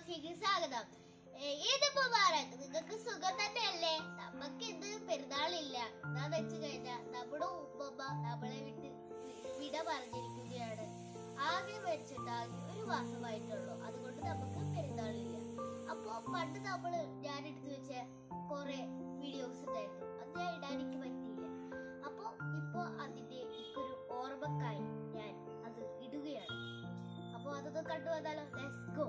വ്ളോഗിലേക്ക് സ്വാഗതം ഏ, ഇതിപ്പോ മുബാറക് നിങ്ങൾക്ക് സുഖം തന്നെയല്ലേ നമുക്ക് ഇന്ന് പെരുന്നാളില്ല എന്താന്ന് വെച്ച് കഴിഞ്ഞാൽ നമ്മുടെ ഉമ്മമ്മ നമ്മളെ വിട്ട് വിട പറഞ്ഞിരിക്കുകയാണ് ആകെ വെച്ചിട്ട് ആകെ ഒരു മാസമായിട്ടുള്ളൂ അതുകൊണ്ട് നമുക്ക് പെരുന്നാളില്ല അപ്പോ പണ്ട് നമ്മള് ഞാൻ എടുത്തു വെച്ച കുറെ വീഡിയോസ് ഉണ്ടായിരുന്നു അത് ഞാൻ ഇടാൻ എനിക്ക് പറ്റിയില്ല അപ്പോ ഇപ്പൊ അതിന്റെ എനിക്കൊരു ഓർമ്മക്കായി ഞാൻ അത് ഇടുകയാണ് അപ്പൊ അതൊന്ന് കണ്ടു വന്നാലോ ലെറ്റ്സ് ഗോ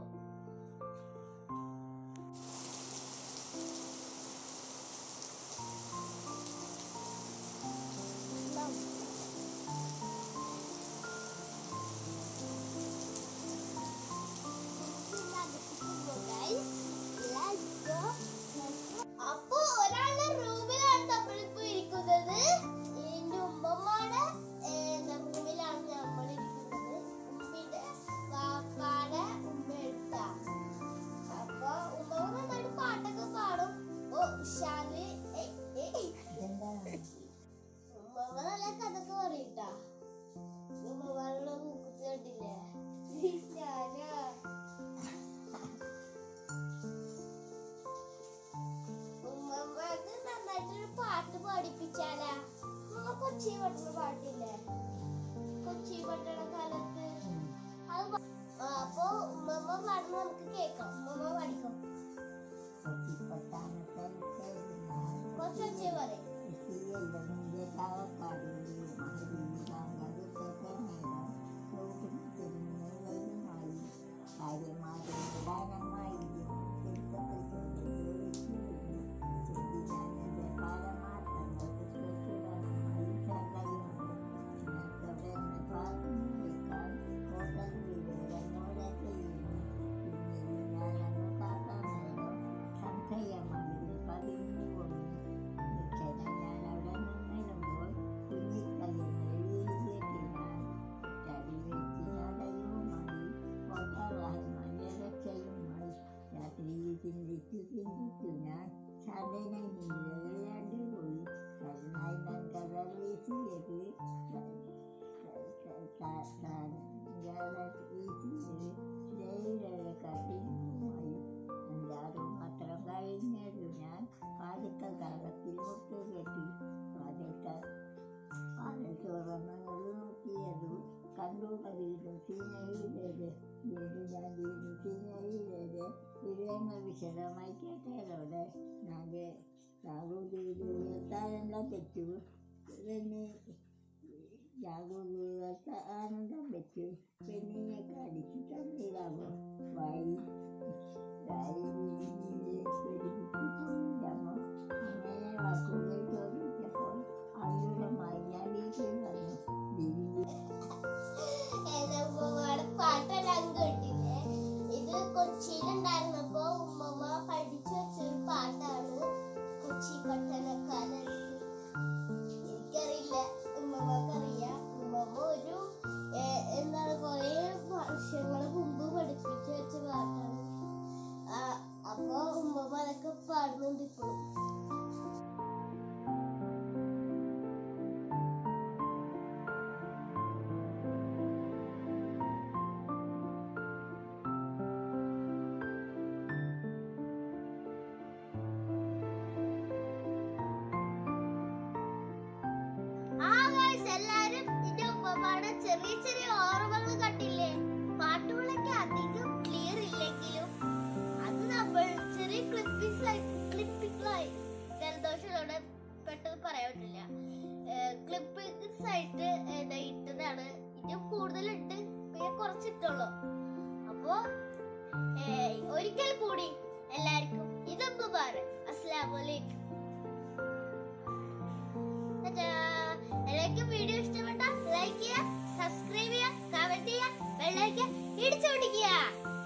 അപ്പൊ ഒരാളുടെ റൂമിലാണ് നമ്മളിപ്പോ ഇരിക്കുന്നത് എന്റെ ഉമ്മമ്മയുടെ റൂമിലാണ് നമ്മൾ ഇരിക്കുന്നത് ഉമ്മിന്റെ വാപ്പാടെ ഉമ്മ എടുത്ത അപ്പൊ ഉമ്മമ്മ നന്നായിട്ട് പാട്ടൊക്കെ പാടും ഓ ഉഷാല് ഏയ്, ഏയ്. ഉമ്മമ്മ നല്ല കഥക്ക് പറയട്ടാ ഉമ്മമാരുടെ മൂക്കുത്തി കണ്ടില്ലേ ഞാനാ ഉമ്മമ്മക്ക് നന്നായിട്ടൊരു പാട്ട് പാടിപ്പിച്ചാലാ ഉമ്മ കൊച്ചി പട്ടണ പാട്ടില്ലേ കൊച്ചി പട്ടണ കാലത്ത് അത് പ- ആ, അപ്പൊ ഉമ്മമ്മ പാടുന്ന നമുക്ക് കേക്കാം ഉമ്മമ്മ പാടിക്കോ കുറച്ചൊച്ചേ പറയും ചിന്തിച്ചു ചിന്തിച്ചു ഞാൻ സാധനം നിലവിലാണ്ട് പോയി അതിനായി ഞാൻ കഥ വീശിയത് കഠിനമായി അഞ്ചാറ് മാത്രം കഴിഞ്ഞത് ഞാൻ പാലിക്ക കാലത്തിൽ മുട്ട് കെട്ടി പാലിക്ക പാലിൽ തുറന്നത് നോക്കിയത് കണ്ടൂട വീണ്ടും സീനയിലേത് വീണ്ടും ഞാൻ വീണ്ടും സീനയിലേത് വിവരങ്ങൾ വിശദമായി കേട്ടതോടെ ഞാൻ രാഹുലിൽ എത്താനെല്ലാം തെറ്റു പിന്നെ രാഹുൽ ആനന്ദം വെച്ചു പെണ്ണിനെയൊക്കെ അടിച്ചു തന്നിടാമോ വായി വായി പെരുപ്പിച്ചിട്ടുണ്ടാമോ അങ്ങനെ വാക്കുകൾ ചോദിച്ചപ്പോൾ അവരുമായി ഞാൻ വീട്ടിൽ വന്നു ബിരിയാണി എന്റെ ഉമ്മമ്മയുടെ പാട്ടെല്ലാം കേട്ടില്ലേ ഇത് കൊച്ചിയിലുണ്ടായിരുന്നപ്പോ ഉമ്മമ്മ പഠിച്ചു വെച്ചൊരു പാട്ടാണ് കൊച്ചി പട്ടണക്കാലത്ത് എനിക്കറിയില്ല ഉമ്മമ്മക്ക് അറിയാം ഉമ്മമ്മ ഒരു ഏ, എന്താണ് കൊറേ വർഷങ്ങൾ മുമ്പ് പഠിപ്പിച്ചു വെച്ച പാട്ടാണ് ആ, അപ്പൊ ഉമ്മമ്മ അതൊക്കെ പാടുന്നുണ്ട് ഇപ്പോഴും ആ guys, എല്ലാരും നിന്റെ ഉമ്മമാരുടെ ചെറിയ ചെറിയ ഓർമ്മകൾ കണ്ടില്ലേ പാട്ടുകളൊക്കെ അധികം ക്ലിയർ ഇല്ലെങ്കിലും അത് നമ്മൾ ചെറിയ ക്ലിപ്പിംഗ്സ് ക്ലിപ്പിംഗ്സായി ജലദോഷത്തോടെ പെട്ടെന്ന് പറയാൻ പറ്റില്ല ക്ലിപ്പിംഗ്സ് ആയിട്ട് എന്താ ഇട്ടതാണ് ഇനിയും കൂടുതലുണ്ട് പിന്നെ കുറച്ചിട്ടുള്ളൂ അപ്പോ ഏ, ഒരിക്കൽ കൂടി എല്ലാവർക്കും ഇതൊക്കെ പാറ് അസ്സലാമലൈക്കും ടാറ്റാ. എല്ലാവർക്കും വീഡിയോ ഇഷ്ടപ്പെട്ട ലൈക്ക് ചെയ്യുക സബ്സ്ക്രൈബ് ചെയ്യുക കമന്റ് ചെയ്യുക ബെല്ലൈക്കൻ ഇടിച്ചു പിടിക്കുക